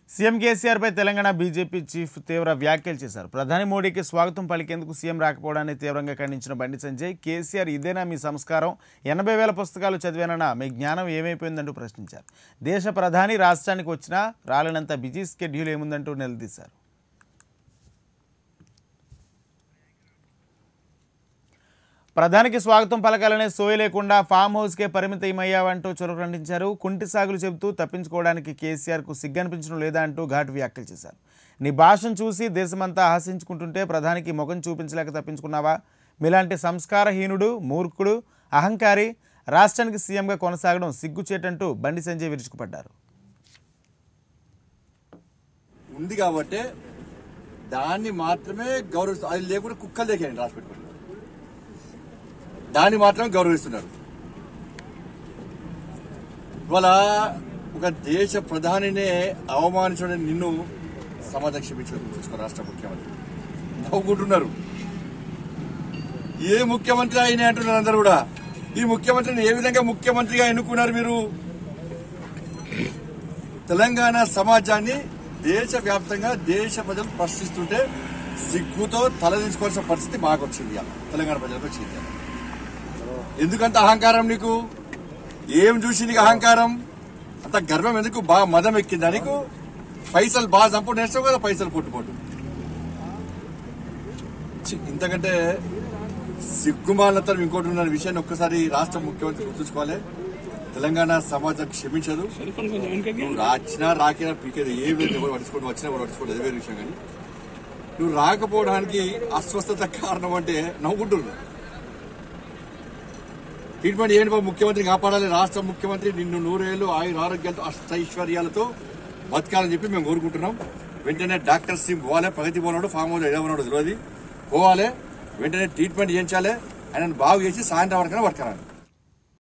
CM కేసీఆర్పై Telangana BJP chief తీవ్ర వ్యాఖ్యలు చేశారు ప్రధాని మోడీకి స్వాగతం పలికేందుకు సీఎం రాకపోవడాన్ని తీవ్రంగా ఖండించిన బండి సంజయ్ కేసీఆర్ ఇదేనా మీ సంస్కారం ఎనభై వేల పుస్తకాలు చదివానన్నా మీ జ్ఞానం ఏమైపోయిందంటూ ప్రశ్నించారు దేశ ప్రధాని రాష్ట్రానికి వచ్చినా రాలేనంత బిజీ స్కెడ్యూల్ ఏముందంటూ నిలదీశారు ప్రధానికి స్వాగతం పలకాలనే సోయి లేకుండా ఫామ్ హౌస్కే పరిమితమయ్యావంటూ చురకంటించారు కుంటి సాగులు చెబుతూ తప్పించుకోవడానికి కేసీఆర్కు సిగ్గనిపించడం లేదా అంటూ ఘాటు వ్యాఖ్యలు చేశారు నీ భాషను చూసి దేశమంతా ఆశించుకుంటుంటే ప్రధానికి ముఖం చూపించలేక తప్పించుకున్నావా మీలాంటి సంస్కారహీనుడు మూర్ఖుడు అహంకారి రాష్ట్రానికి సీఎంగా కొనసాగడం సిగ్గుచేటంటూ బండి సంజయ్ విరుచుకుపడ్డారు ఉంది కాబట్టి దాన్ని మాత్రమే గౌరవిస్తారు అది లేకుండా కుక్కలు దగ్గర రాసి పెట్టుకోండి దాన్ని మాత్రమే గౌరవిస్తున్నారు ఇవాళ ఒక దేశ ప్రధానినే అవమానించడం నిన్ను సమాజం క్షమించడం చూసుకో రాష్ట్ర ముఖ్యమంత్రి నవ్వుకుంటున్నారు ఏ ముఖ్యమంత్రి అయినా అంటున్నారు అందరు కూడా ఈ ముఖ్యమంత్రిని ఏ విధంగా ముఖ్యమంత్రిగా ఎన్నుకున్నారు మీరు తెలంగాణ సమాజాన్ని దేశవ్యాప్తంగా దేశ ప్రజలు ప్రశ్నిస్తుంటే సిగ్గుతో తలదించుకోవాల్సిన పరిస్థితి మాకు వచ్చింది ఇవాళ. తెలంగాణ ప్రజలకు వచ్చింది ఇవాళ. ఎందుకంత అహంకారం నీకు ఏం చూసి నీకు అహంకారం అంత గర్వం ఎందుకు బాగా మదం ఎక్కిందా నీకు పైసలు బాగా చంపుడు నేర్చావు కదా పైసలు పొట్టుపోటు ఛీ, ఇంతకంటే సిగ్గుమాలతో ఇంకోటి ఉన్న విషయాన్ని ఒక్కసారి రాష్ట్ర ముఖ్యమంత్రి గుర్తుంచుకోవాలి తెలంగాణ సమాజం క్షమించదు నువ్వు రాచినా రాకినా పీకేది ఏ వేరు ఎవరు పట్టించుకోవడం వచ్చినా కూడా పట్టించుకోవడం అది వేరే విషయం కానీ నువ్వు రాకపోవడానికి అస్వస్థత కారణం అంటే నవ్వుకుంటున్నావు ట్రీట్మెంట్ ఏంటి బాబు ముఖ్యమంత్రి కాపాడాలి రాష్ట్ర ముఖ్యమంత్రి నిన్ను నూరేళ్లు ఆయుర ఆరోగ్యాలతో అష్టైశ్వర్యాలతో బతకాలని చెప్పి మేము కోరుకుంటున్నాం వెంటనే డాక్టర్ టీం పోవాలి ప్రగతి పోనాడు ఫామ్ హౌస్ ఎలా ఉన్నాడు తెలియదు పోవాలి వెంటనే ట్రీట్మెంట్ చేయించాలి ఆయన బాగు చేసి సాయంత్రం వరకనే వర్కరాలి